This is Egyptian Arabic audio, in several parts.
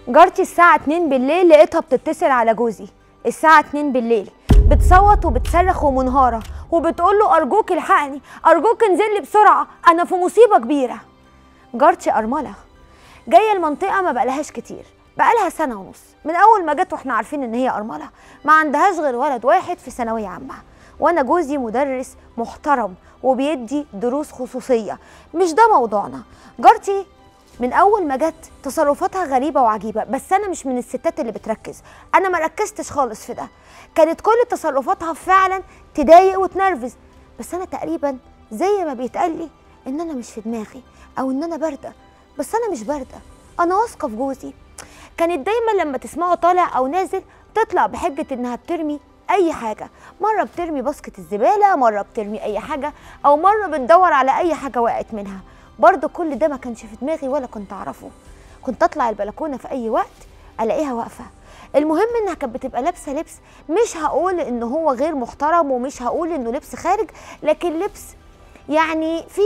جارتي الساعة 2 بالليل لقيتها بتتصل على جوزي الساعة 2 بالليل بتصوت وبتصرخ ومنهارة وبتقول له أرجوك الحقني أرجوك انزل لي بسرعة أنا في مصيبة كبيرة جارتي أرملة جاية المنطقة ما بقالهاش كتير بقالها سنة ونص من أول ما جت واحنا عارفين إن هي أرملة ما عندهاش غير ولد واحد في ثانوية عامة وأنا جوزي مدرس محترم وبيدي دروس خصوصية مش ده موضوعنا جارتي من اول ما جت تصرفاتها غريبه وعجيبه بس انا مش من الستات اللي بتركز انا ما ركزتش خالص في ده كانت كل تصرفاتها فعلا تضايق وتنرفز بس انا تقريبا زي ما بيتقال لي ان انا مش في دماغي او ان انا بارده بس انا مش بارده انا واثقه في جوزي كانت دايما لما تسمعه طالع او نازل تطلع بحجه انها بترمي اي حاجه مره بترمي باسكت الزباله مره بترمي اي حاجه او مره بتدور على اي حاجه وقعت منها برضه كل ده ما كانش في دماغي ولا كنت اعرفه كنت اطلع البلكونه في اي وقت الاقيها واقفه المهم انها كانت بتبقى لابسه لبس مش هقول ان هو غير محترم ومش هقول انه لبس خارج لكن لبس يعني في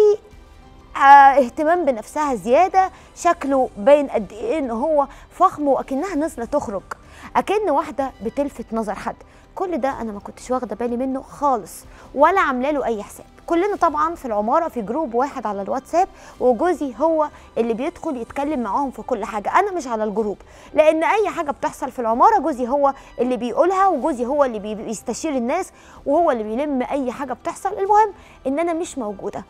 آه اهتمام بنفسها زياده شكله باين قد ايه ان هو فخم واكنها نازله تخرج اكن واحده بتلفت نظر حد كل ده انا ما كنتش واخده بالي منه خالص ولا عامله له اي حساب كلنا طبعا في العماره في جروب واحد على الواتساب وجوزي هو اللي بيدخل يتكلم معاهم في كل حاجه انا مش على الجروب لان اي حاجه بتحصل في العماره جوزي هو اللي بيقولها وجوزي هو اللي بي- بيستشير الناس وهو اللي بيلم اي حاجه بتحصل المهم ان انا مش موجوده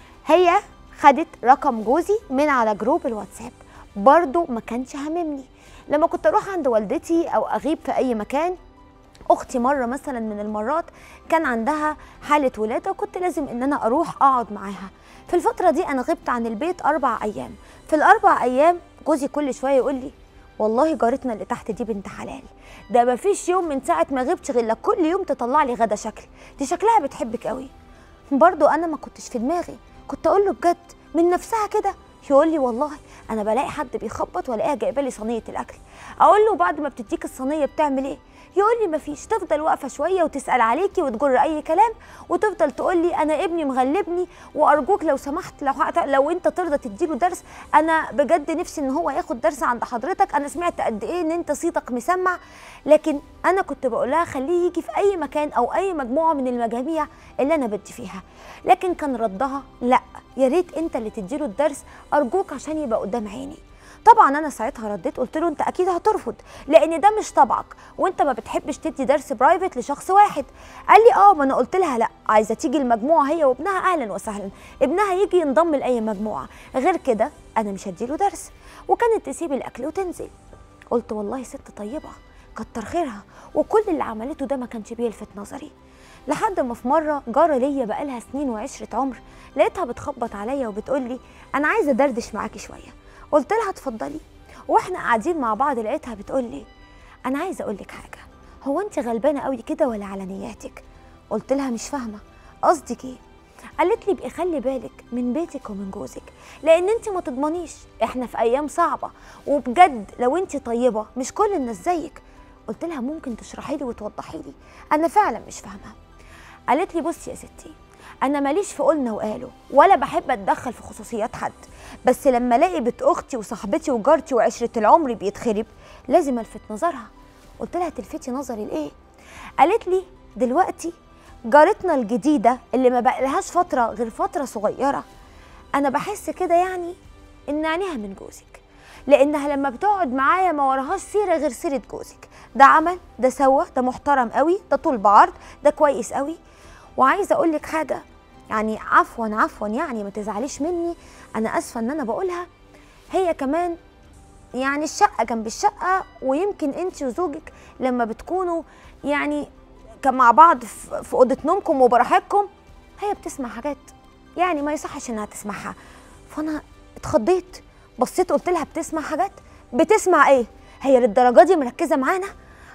هي خدت رقم جوزي من على جروب الواتساب برضو ما كانش هاممني لما كنت اروح عند والدتي او اغيب في اي مكان اختي مره مثلا من المرات كان عندها حاله ولاده وكنت لازم ان انا اروح اقعد معاها في الفتره دي انا غبت عن البيت اربع ايام في الاربع ايام جوزي كل شويه يقول لي والله جارتنا اللي تحت دي بنت حلال ده ما فيش يوم من ساعه ما غبت غير لك كل يوم تطلع لي غدا شكل دي شكلها بتحبك قوي برضو انا ما كنتش في دماغي كنت اقول له بجد من نفسها كده يقول لي والله انا بلاقي حد بيخبط والاقيها جايبه لي صينيه الاكل اقول له بعد ما بتديك الصينيه بتعمل ايه يقول لي مفيش تفضل واقفه شويه وتسال عليكي وتجر اي كلام وتفضل تقول لي انا ابني مغلبني وارجوك لو سمحت لو لو انت ترضى تديله درس انا بجد نفسي ان هو ياخد درس عند حضرتك انا سمعت قد ايه ان انت صيتك مسمع لكن انا كنت بقول لها خليه يجي في اي مكان او اي مجموعه من المجاميع اللي انا بدي فيها لكن كان ردها لا يا ريت انت اللي تديله الدرس ارجوك عشان يبقى قدام عيني طبعا انا ساعتها رديت قلت له انت اكيد هترفض لان ده مش طبعك وانت ما بتحبش تدي درس برايفت لشخص واحد قال لي اه ما انا قلت لها لا عايزه تيجي المجموعه هي وابنها اهلا وسهلا ابنها يجي ينضم لاي مجموعه غير كده انا مش هديله درس وكانت تسيب الاكل وتنزل قلت والله ست طيبه كتر خيرها وكل اللي عملته ده ما كانش بيلفت نظري لحد ما في مره جاره ليا بقالها سنين وعشره عمر لقيتها بتخبط عليا وبتقول لي انا عايزه ادردش معاكي شويه قلت لها اتفضلي واحنا قاعدين مع بعض لقيتها بتقول لي انا عايزه اقول لك حاجه هو انت غلبانه قوي كده ولا على نياتك قلت لها مش فاهمه قصدك ايه قالت لي بقي خلي بالك من بيتك ومن جوزك لان انت ما تضمنيش احنا في ايام صعبه وبجد لو انت طيبه مش كل الناس زيك قلت لها ممكن تشرحي لي وتوضحي لي انا فعلا مش فاهمه قالت لي بصي يا ستي انا ماليش في قلنا وقالوا ولا بحب اتدخل في خصوصيات حد بس لما الاقي بنت اختي وصاحبتي وجارتي وعشره العمر بيتخرب لازم الفت نظرها قلت لها تلفتي نظري لايه قالت لي دلوقتي جارتنا الجديده اللي ما بقالهاش فتره غير فتره صغيره انا بحس كده يعني ان عينيها من جوزك لانها لما بتقعد معايا ما وراهاش سيره غير سيره جوزك ده عمل ده سوى ده محترم قوي ده طول بعرض ده كويس قوي وعايزه اقول لك حاجه يعني عفوا عفوا يعني ما تزعليش مني انا اسفه ان انا بقولها هي كمان يعني الشقه جنب الشقه ويمكن انت وزوجك لما بتكونوا يعني كان مع بعض في في اوضه نومكم وبراحتكم هي بتسمع حاجات يعني ما يصحش انها تسمعها فانا اتخضيت بصيت قلت لها بتسمع حاجات بتسمع ايه هي للدرجه دي مركزه معانا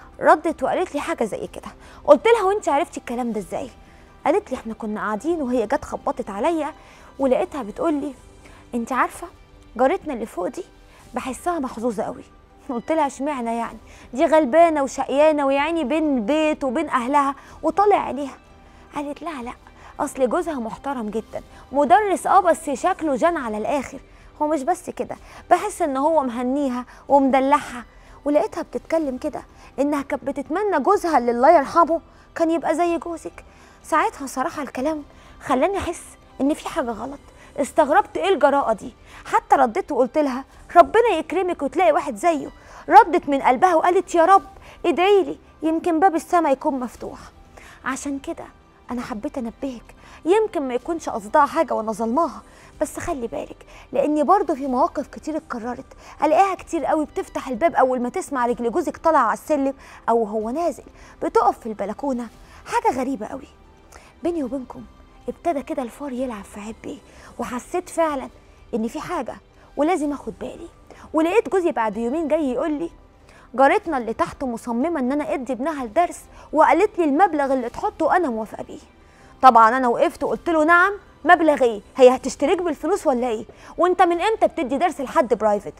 ردت وقالت لي حاجه زي كده قلت لها وانت عرفتي الكلام ده ازاي قالت لي احنا كنا قاعدين وهي جت خبطت عليا ولقيتها بتقول لي انت عارفه جارتنا اللي فوق دي بحسها محظوظه قوي قلت لها اشمعنى يعني دي غلبانه وشقيانه ويعني بين بيت وبين اهلها وطالع عليها قالت لا لا اصل جوزها محترم جدا مدرس اه بس شكله جن على الاخر هو مش بس كده بحس ان هو مهنيها ومدلعها ولقيتها بتتكلم كده انها كانت بتتمنى جوزها اللي الله يرحمه كان يبقى زي جوزك ساعتها صراحه الكلام خلاني احس ان في حاجه غلط استغربت ايه الجراءه دي حتى رديت وقلت لها ربنا يكرمك وتلاقي واحد زيه ردت من قلبها وقالت يا رب ادعي لي يمكن باب السماء يكون مفتوح عشان كده انا حبيت انبهك يمكن ما يكونش قصدها حاجه وانا ظلماها بس خلي بالك لاني برضه في مواقف كتير اتكررت الاقيها كتير قوي بتفتح الباب اول ما تسمع رجل جوزك طالع على السلم او هو نازل بتقف في البلكونه حاجه غريبه قوي بيني وبينكم ابتدى كده الفار يلعب في عبي وحسيت فعلا ان في حاجه ولازم اخد بالي ولقيت جوزي بعد يومين جاي يقول لي جارتنا اللي تحت مصممه ان انا ادي ابنها الدرس وقالت لي المبلغ اللي تحطه انا موافقه بيه طبعا انا وقفت وقلت له نعم مبلغ ايه هي هتشتريك بالفلوس ولا ايه وانت من امتى بتدي درس لحد برايفت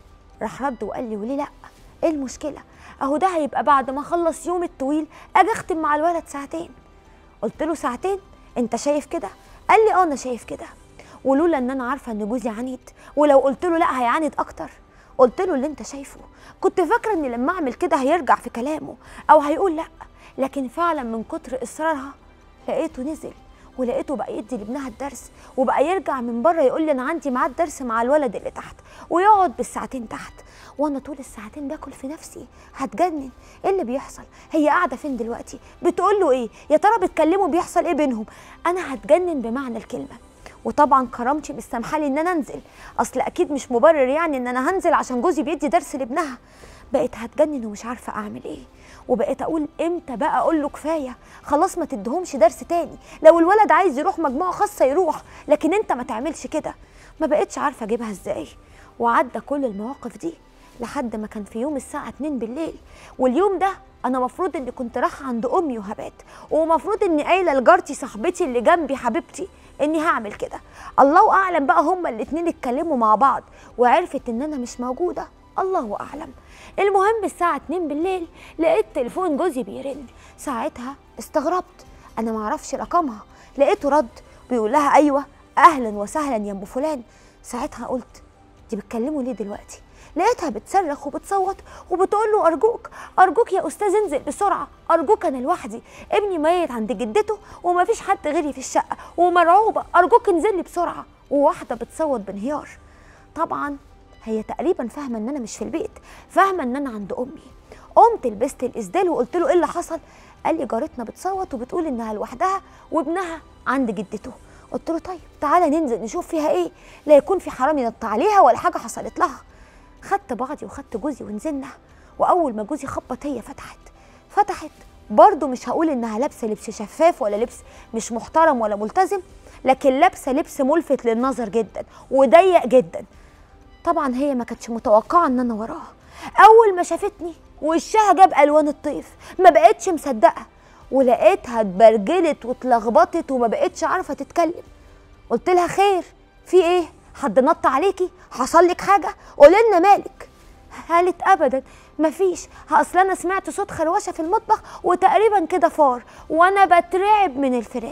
راح رد وقال لي وليه لا ايه المشكله اهو ده هيبقى بعد ما اخلص يوم الطويل اجي اختم مع الولد ساعتين قلت له ساعتين انت شايف كده قال لي اه انا شايف كده ولولا ان انا عارفه ان جوزي عنيد ولو قلت له لا هيعاند اكتر قلت له اللي انت شايفه كنت فاكره ان لما اعمل كده هيرجع في كلامه او هيقول لا لكن فعلا من كتر اصرارها لقيته نزل ولقيته بقى يدي لابنها الدرس وبقى يرجع من بره يقول لي انا عندي ميعاد درس مع الولد اللي تحت ويقعد بالساعتين تحت وانا طول الساعتين باكل في نفسي هتجنن ايه اللي بيحصل هي قاعده فين دلوقتي بتقول له ايه يا ترى بيتكلموا بيحصل ايه بينهم انا هتجنن بمعنى الكلمه وطبعا كرامتي مش سامحالي ان انا انزل اصل اكيد مش مبرر يعني ان انا هنزل عشان جوزي بيدي درس لابنها بقيت هتجنن ومش عارفه اعمل ايه وبقيت اقول امتى بقى اقول له كفايه خلاص ما تديهمش درس تاني لو الولد عايز يروح مجموعه خاصه يروح لكن انت ما تعملش كده ما بقتش عارفه اجيبها ازاي وعدى كل المواقف دي لحد ما كان في يوم الساعه 2 بالليل واليوم ده انا مفروض اني كنت رايحه عند امي وهبات ومفروض اني قايله لجارتي صاحبتي اللي جنبي حبيبتي اني هعمل كده الله اعلم بقى هما الاتنين اتكلموا مع بعض وعرفت ان انا مش موجوده الله اعلم المهم الساعه 2 بالليل لقيت تليفون جوزي بيرن ساعتها استغربت انا معرفش رقمها لقيته رد بيقول لها ايوه اهلا وسهلا يا ام فلان ساعتها قلت دي بتكلموا ليه دلوقتي لقيتها بتصرخ وبتصوت وبتقول له ارجوك ارجوك يا استاذ انزل بسرعه ارجوك انا لوحدي ابني ميت عند جدته ومفيش حد غيري في الشقه ومرعوبه ارجوك انزل لي بسرعه وواحده بتصوت بانهيار طبعا هي تقريبا فاهمه ان انا مش في البيت فاهمه ان انا عند امي قمت لبست الاسدال وقلت له ايه اللي حصل قال لي جارتنا بتصوت وبتقول انها لوحدها وابنها عند جدته قلت له طيب تعالى ننزل نشوف فيها ايه لا يكون في حرامي نط عليها ولا حاجه حصلت لها خدت بعضي وخدت جوزي ونزلنا واول ما جوزي خبط هي فتحت فتحت برضه مش هقول انها لابسه لبس شفاف ولا لبس مش محترم ولا ملتزم لكن لابسه لبس ملفت للنظر جدا وضيق جدا طبعا هي ما كانتش متوقعه ان انا وراها اول ما شافتني وشها جاب الوان الطيف ما بقتش مصدقه ولقيتها اتبرجلت واتلخبطت وما بقتش عارفه تتكلم قلت لها خير في ايه حد نط عليكي حصل لك حاجه قولي لنا مالك قالت ابدا مفيش اصل انا سمعت صوت خروشه في المطبخ وتقريبا كده فار وانا بترعب من الفيران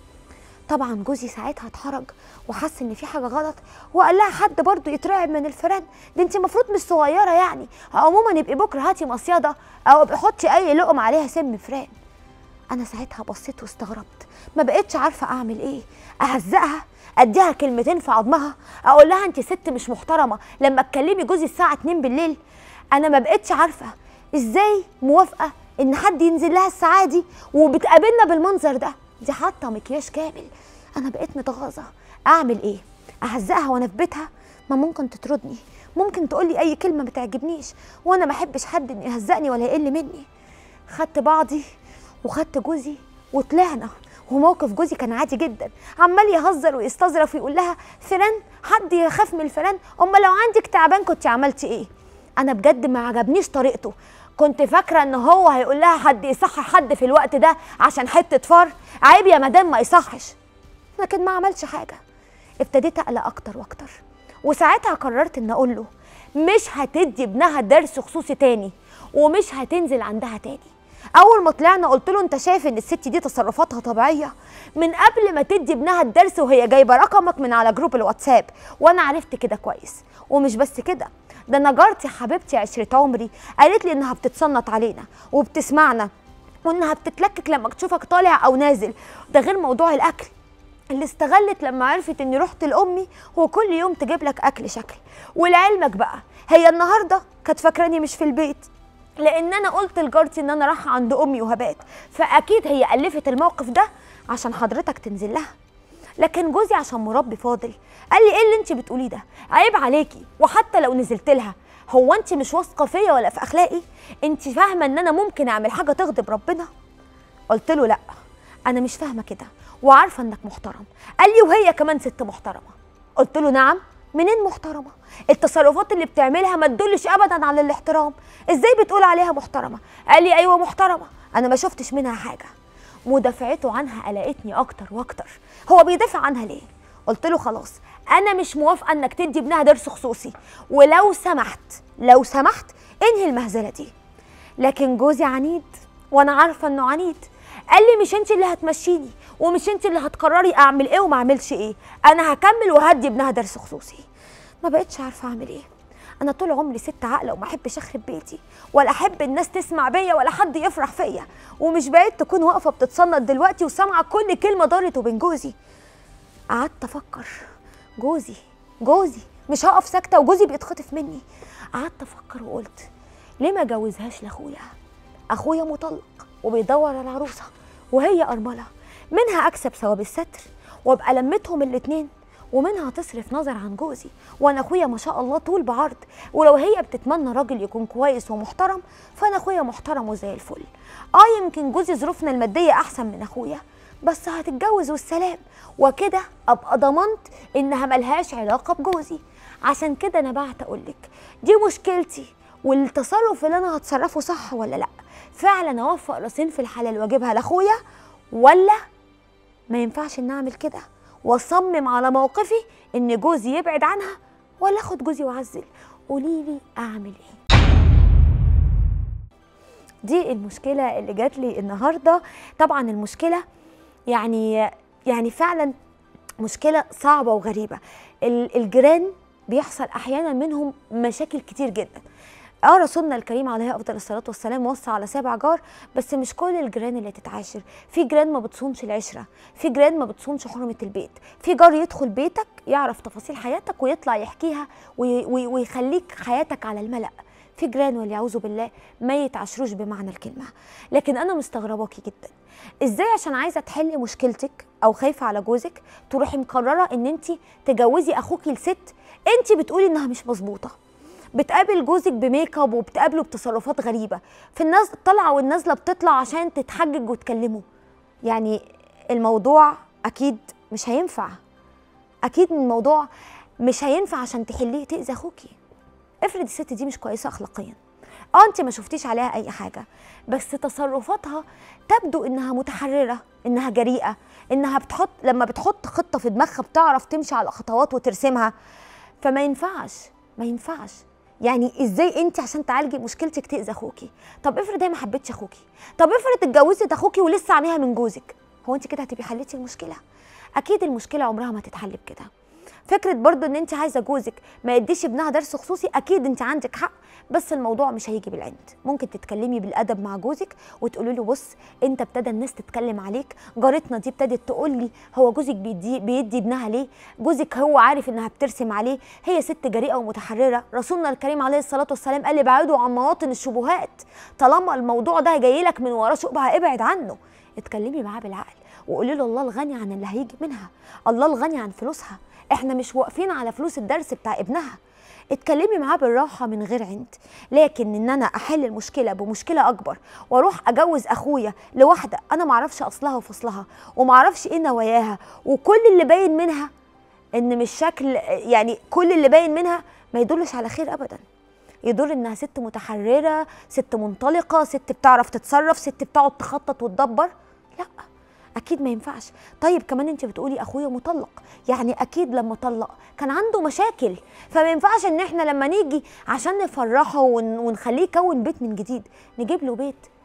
طبعا جوزي ساعتها اتحرج وحس ان في حاجه غلط وقال لها حد برضه يترعب من الفيران دي انت المفروض مش صغيره يعني عموما يبقى بكره هاتي مصيده او ابقي حطي اي لقم عليها سم فران انا ساعتها بصيت واستغربت ما بقتش عارفه اعمل ايه اهزقها اديها كلمتين في عظمها اقول لها انت ست مش محترمه لما تكلمي جوزي الساعه 2 بالليل انا ما بقتش عارفه ازاي موافقه ان حد ينزل لها الساعه دي وبتقابلنا بالمنظر ده دي حاطه مكياج كامل انا بقيت متغاظه اعمل ايه اهزقها وانا في بيتها ما ممكن تطردني ممكن تقولي اي كلمه ما تعجبنيش وانا ما احبش حد ان يهزقني ولا يقل مني خدت بعضي وخدت جوزي وطلعنا وموقف جوزي كان عادي جدا عمال يهزر ويستظرف ويقول لها فلان حد يخاف من الفلان اما لو عندك تعبان كنت عملتي ايه انا بجد ما عجبنيش طريقته كنت فاكره ان هو هيقول لها حد يصحح حد في الوقت ده عشان حته فار عيب يا مدام ما يصحش لكن ما عملش حاجه ابتديت اقلق اكتر واكتر وساعتها قررت ان اقول له مش هتدي ابنها درس خصوصي تاني ومش هتنزل عندها تاني اول ما طلعنا قلت له انت شايف ان الست دي تصرفاتها طبيعيه من قبل ما تدي ابنها الدرس وهي جايبه رقمك من على جروب الواتساب وانا عرفت كده كويس ومش بس كده ده انا جارتي حبيبتي عشره عمري قالت لي انها بتتصنت علينا وبتسمعنا وانها بتتلكك لما تشوفك طالع او نازل ده غير موضوع الاكل اللي استغلت لما عرفت اني رحت لامي وكل يوم تجيب لك اكل شكل ولعلمك بقى هي النهارده كانت فاكراني مش في البيت لان انا قلت لجارتي ان انا رايحه عند امي وهبات فاكيد هي الفت الموقف ده عشان حضرتك تنزل لها لكن جوزي عشان مربي فاضل قال لي ايه اللي انت بتقوليه ده عيب عليكي وحتى لو نزلت لها هو انت مش واثقه فيا ولا في اخلاقي انت فاهمه ان انا ممكن اعمل حاجه تغضب ربنا قلت له لا انا مش فاهمه كده وعارفه انك محترم قال لي وهي كمان ست محترمه قلت له نعم منين محترمه التصرفات اللي بتعملها ما تدلش ابدا على الاحترام ازاي بتقول عليها محترمه قال لي ايوه محترمه انا ما شفتش منها حاجه مدافعته عنها قلقتني اكتر واكتر هو بيدافع عنها ليه قلت له خلاص انا مش موافقه انك تدي ابنها درس خصوصي ولو سمحت لو سمحت انهي المهزله دي لكن جوزي عنيد وانا عارفه انه عنيد قال لي مش انت اللي هتمشيني ومش انت اللي هتقرري اعمل ايه وما اعملش ايه انا هكمل وهدي ابنها درس خصوصي ما بقتش عارفه اعمل ايه انا طول عمري ست عاقله وما احبش اخرب بيتي ولا احب الناس تسمع بيا ولا حد يفرح فيا ومش بقيت تكون واقفه بتتصنت دلوقتي وسامعه كل كلمه دارت وبين جوزي قعدت افكر جوزي جوزي مش هقف ساكته وجوزي بيتخطف مني قعدت افكر وقلت ليه ما جوزهاش لاخويا اخويا مطلق وبيدور على عروسه وهي ارمله منها اكسب ثواب الستر وابقى لمتهم الاتنين ومنها تصرف نظر عن جوزي وانا اخويا ما شاء الله طول بعرض ولو هي بتتمنى راجل يكون كويس ومحترم فانا اخويا محترم وزي الفل اه يمكن جوزي ظروفنا الماديه احسن من اخويا بس هتتجوز والسلام وكده ابقى ضمنت انها ملهاش علاقه بجوزي عشان كده انا بعت اقولك دي مشكلتي والتصرف اللي انا هتصرفه صح ولا لا فعلا اوفق راسين في الحلال واجيبها لاخويا ولا ما ينفعش ان اعمل كده واصمم على موقفي ان جوزي يبعد عنها ولا اخد جوزي واعزل قولي لي اعمل ايه دي المشكله اللي جات لي النهارده طبعا المشكله يعني يعني فعلا مشكله صعبه وغريبه ال- الجيران بيحصل احيانا منهم مشاكل كتير جدا اه رسولنا الكريم عليه افضل الصلاه والسلام وصى على سبع جار بس مش كل الجيران اللي تتعاشر في جيران ما بتصونش العشره في جيران ما بتصونش حرمه البيت في جار يدخل بيتك يعرف تفاصيل حياتك ويطلع يحكيها وي وي ويخليك حياتك على الملأ في جيران واليعوذ بالله ما يتعاشروش بمعنى الكلمه لكن انا مستغرباكي جدا ازاي عشان عايزه تحلي مشكلتك او خايفه على جوزك تروحي مقرره ان انت تجوزي اخوكي لست انت بتقولي انها مش مظبوطه بتقابل جوزك بميك اب وبتقابله بتصرفات غريبه في الناس الطالعه والنازله بتطلع عشان تتحجج وتكلمه يعني الموضوع اكيد مش هينفع اكيد الموضوع مش هينفع عشان تحليه تاذي اخوكي افرض الست دي مش كويسه اخلاقيا اه انت ما شفتيش عليها اي حاجه بس تصرفاتها تبدو انها متحرره انها جريئه انها بتحط لما بتحط خطه في دماغها بتعرف تمشي على خطوات وترسمها فما ينفعش ما ينفعش يعني ازاي انت عشان تعالجي مشكلتك تاذي اخوكي طب افرض هي ما حبتش اخوكي طب افرض اتجوزت اخوكي ولسه عينيها من جوزك هو انت كده هتبقي حليتي المشكله اكيد المشكله عمرها ما تتحل بكده فكره برضو ان انت عايزه جوزك ما يديش ابنها درس خصوصي اكيد انت عندك حق بس الموضوع مش هيجي بالعند ممكن تتكلمي بالادب مع جوزك وتقولي له بص انت ابتدى الناس تتكلم عليك جارتنا دي ابتدت تقول لي هو جوزك بيدي بيدي ابنها ليه جوزك هو عارف انها بترسم عليه هي ست جريئه ومتحرره رسولنا الكريم عليه الصلاه والسلام قال ابعدوا عن مواطن الشبهات طالما الموضوع ده جاي لك من وراه شبهه ابعد عنه اتكلمي معاه بالعقل وقولي له الله الغني عن اللي هيجي منها الله الغني عن فلوسها احنا مش واقفين على فلوس الدرس بتاع ابنها اتكلمي معاه بالراحه من غير عند لكن ان انا احل المشكله بمشكله اكبر واروح اجوز اخويا لواحده انا معرفش اصلها وفصلها ومعرفش ايه نواياها وكل اللي باين منها ان مش شكل يعني كل اللي باين منها ما يدلش على خير ابدا يدل انها ست متحرره ست منطلقه ست بتعرف تتصرف ست بتقعد تخطط وتدبر لا اكيد ما ينفعش طيب كمان انت بتقولي اخويا مطلق يعني اكيد لما طلق كان عنده مشاكل فما ينفعش ان احنا لما نيجي عشان نفرحه ون- ونخليه يكون بيت من جديد نجيب له بيت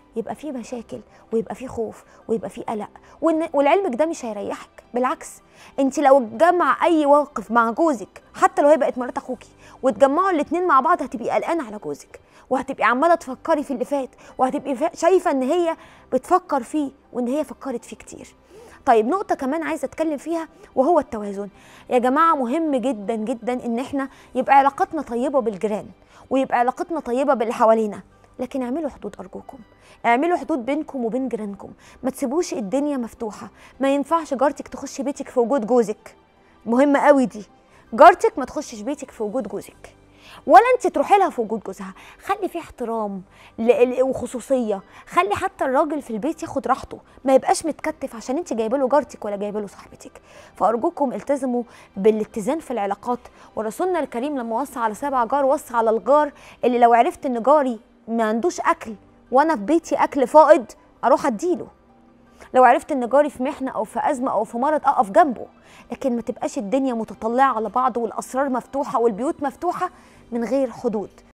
يبقى في مشاكل ويبقى في خوف ويبقى في قلق وإن ولعلمك ده مش هيريحك بالعكس انت لو اتجمع اي موقف مع جوزك حتى لو هي بقت مرات اخوكي وتجمعوا الاتنين مع بعض هتبقي قلقانه على جوزك وهتبقي عماله تفكري في اللي فات وهتبقي فا- شايفه ان هي بتفكر فيه وان هي فكرت فيه كتير طيب نقطة كمان عايزة اتكلم فيها وهو التوازن يا جماعة مهم جدا جدا ان احنا يبقى علاقتنا طيبة بالجيران ويبقى علاقتنا طيبة باللي حوالينا لكن اعملوا حدود ارجوكم اعملوا حدود بينكم وبين جيرانكم ما تسيبوش الدنيا مفتوحة ما ينفعش جارتك تخش بيتك في وجود جوزك مهمة قوي دي جارتك ما تخشش بيتك في وجود جوزك ولا انت تروحي لها في وجود جوزها خلي في احترام ل- ل- وخصوصيه خلي حتى الراجل في البيت ياخد راحته ما يبقاش متكتف عشان انت جايبه له جارتك ولا جايبه له صاحبتك فارجوكم التزموا بالاتزان في العلاقات ورسولنا الكريم لما وصى على سبع جار وصى على الجار اللي لو عرفت ان جاري ما عندوش اكل وانا في بيتي اكل فائض اروح اديله لو عرفت ان جاري في محنه او في ازمه او في مرض اقف جنبه لكن ما تبقاش الدنيا متطلعه على بعض والاسرار مفتوحه والبيوت مفتوحه من غير حدود